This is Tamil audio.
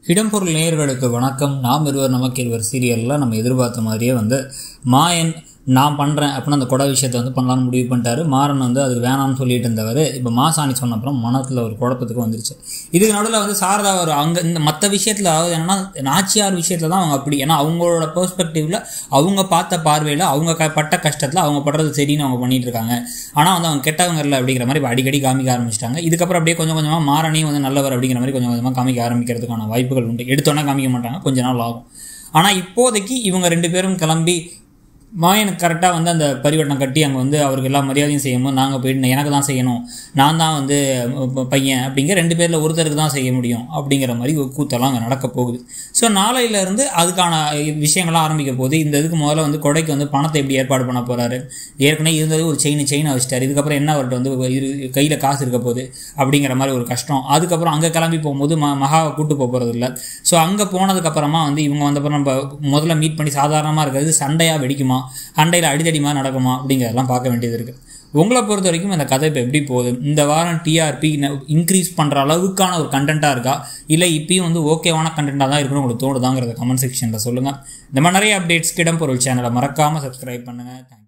இடம்பொருள் நேயர்களுக்கு வணக்கம் நாம் இருவர் நமக்கு இருவர் சீரியலில் நம்ம எதிர்பார்த்த மாதிரியே வந்து மாயன் நான் பண்ணுறேன் அப்படின்னு அந்த கொடை விஷயத்தை வந்து பண்ணலாம்னு முடிவு பண்ணிட்டாரு மாறன் வந்து அதுக்கு வேணாம்னு சொல்லிட்டு இருந்தவர் இப்போ மாசாணி சொன்ன அப்புறம் மனத்தில் ஒரு குழப்பத்துக்கு வந்துருச்சு இதுக்கு நடுவில் வந்து சாரதா ஒரு அங்கே இந்த மற்ற விஷயத்தில் அதாவது என்னன்னா நாச்சியார் விஷயத்தில் தான் அவங்க அப்படி ஏன்னா அவங்களோட பெர்ஸ்பெக்டிவில் அவங்க பார்த்த பார்வையில் அவங்க க பட்ட கஷ்டத்தில் அவங்க படுறது சரின்னு அவங்க பண்ணிட்டு இருக்காங்க ஆனால் வந்து அவங்க கெட்டவங்க இல்லை அப்படிங்கிற மாதிரி இப்ப அடிக்கடி காமிக்க ஆரம்பிச்சிட்டாங்க இதுக்கப்புறம் அப்படியே கொஞ்சம் கொஞ்சமாக மாறனையும் வந்து நல்லவர் அப்படிங்கிற மாதிரி கொஞ்சம் கொஞ்சமாக காமிக்க ஆரம்பிக்கிறதுக்கான வாய்ப்புகள் உண்டு எடுத்தோன்னே காமிக்க மாட்டாங்க கொஞ்ச நாள் ஆகும் ஆனால் இப்போதைக்கு இவங்க ரெண்டு பேரும் கிளம்பி மாயனுக்கு கரெக்டாக வந்து அந்த பரிவட்டம் கட்டி அங்கே வந்து அவருக்கு எல்லா மரியாதையும் செய்யும்போது நாங்கள் போயிட்டு எனக்கு தான் செய்யணும் நான் தான் வந்து ப- பையன் அப்படிங்கிற ரெண்டு பேரில் ஒருத்தருக்கு தான் செய்ய முடியும் அப்படிங்கிற மாதிரி ஒரு கூத்தெல்லாம் அங்கே நடக்க போகுது ஸோ நாளையிலேருந்து அதுக்கான விஷயங்கள்லாம் ஆரம்பிக்க போகுது இந்த இதுக்கு முதல்ல வந்து கொடைக்கு வந்து பணத்தை எப்படி ஏற்பாடு பண்ண போகிறாரு ஏற்கனவே இருந்தது ஒரு செயின் செயின் வச்சிட்டாரு இதுக்கப்புறம் என்ன அவர்கிட்ட வந்து இரு கையில் காசு இருக்க போகுது அப்படிங்கிற மாதிரி ஒரு கஷ்டம் அதுக்கப்புறம் அங்கே கிளம்பி போகும்போது ம மகாவை கூட்டு போக போகிறது இல்லை ஸோ அங்கே போனதுக்கப்புறமா வந்து இவங்க வந்தப்பறம் நம்ம முதல்ல மீட் பண்ணி சாதாரணமாக இருக்கிறது சண்டையாக வெடிக்குமா சண்டையில் அடிதடிமா நடக்குமா அப்படிங்கிறதெல்லாம் பார்க்க வேண்டியது இருக்குது உங்களை பொறுத்த வரைக்கும் இந்த கதை இப்போ எப்படி போகுது இந்த வாரம் டிஆர்பி இன்க்ரீஸ் பண்ணுற அளவுக்கான ஒரு கண்டென்ட்டாக இருக்கா இல்லை இப்பயும் வந்து ஓகேவான கண்டென்ட்டாக தான் இருக்குன்னு உங்களுக்கு தோணுதாங்கிறத கமெண்ட் செக்ஷனில் சொல்லுங்கள் இந்த மாதிரி நிறைய அப்டேட்ஸ்க்கு இடம்பொருள் சேனலை மறக்காமல் சப்ஸ்கிரைப் பண்ணுங்கள் தேங்க்யூ